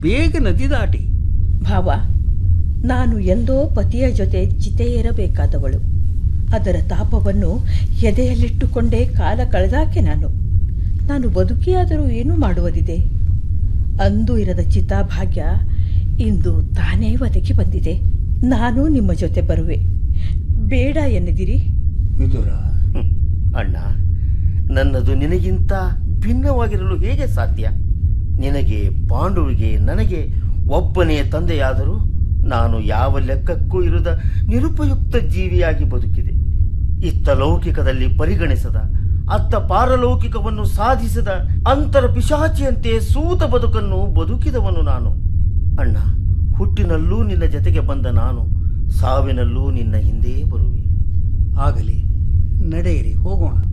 ಬೇಗ ನದಿ ದಾಟಿ ಭಾವ ನಾನು ಎಂದೋ ಪತಿಯ ಜೊತೆ ಚಿತೆಯೇರಬೇಕಾದವಳು ಅದರ ತಾಪವನ್ನು ಎದೆಯಲ್ಲಿಟ್ಟುಕೊಂಡೇ ಕಾಲ ಕಳೆದಾಕೆ ನಾನು ನಾನು ಬದುಕಿಯಾದರೂ ಏನು ಮಾಡುವುದಿದೆ ಅಂದು ಇರದ ಚಿತಾಭಾಗ್ಯ ಇಂದು ತಾನೇ ಒದಗಿ ಬಂದಿದೆ ನಾನು ನಿಮ್ಮ ಜೊತೆ ಬರುವೆ ಬೇಡ ಎನ್ನಿದಿರಿ ವಿದುರ ಹ್ಮ್. ಅಣ್ಣ ನನ್ನದು ನಿನಗಿಂತ ಭಿನ್ನವಾಗಿರಲು ಹೇಗೆ ಸಾಧ್ಯ ನಿನಗೆ ಪಾಂಡುವಿಗೆ ನನಗೆ ಒಬ್ಬನೇ ತಂದೆಯಾದರೂ ನಾನು ಯಾವ ಲೆಕ್ಕಕ್ಕೂ ಇರದ ನಿರುಪಯುಕ್ತ ಜೀವಿಯಾಗಿ ಬದುಕಿದೆ ಇತ್ತ ಲೌಕಿಕದಲ್ಲಿ ಪರಿಗಣಿಸದ ಅತ್ತ ಪಾರಲೌಕಿಕವನ್ನು ಸಾಧಿಸದ ಅಂತರ ಪಿಶಾಚಿಯಂತೆ ಸೂತ ಬದುಕನ್ನು ಬದುಕಿದವನು ನಾನು ಅಣ್ಣ ಹುಟ್ಟಿನಲ್ಲೂ ನಿನ್ನ ಜೊತೆಗೆ ಬಂದ ನಾನು ಸಾವಿನಲ್ಲೂ ನಿನ್ನ ಹಿಂದೆ ಬರುವೆ ಆಗಲಿ ನಡೆಯಿರಿ ಹೋಗೋಣ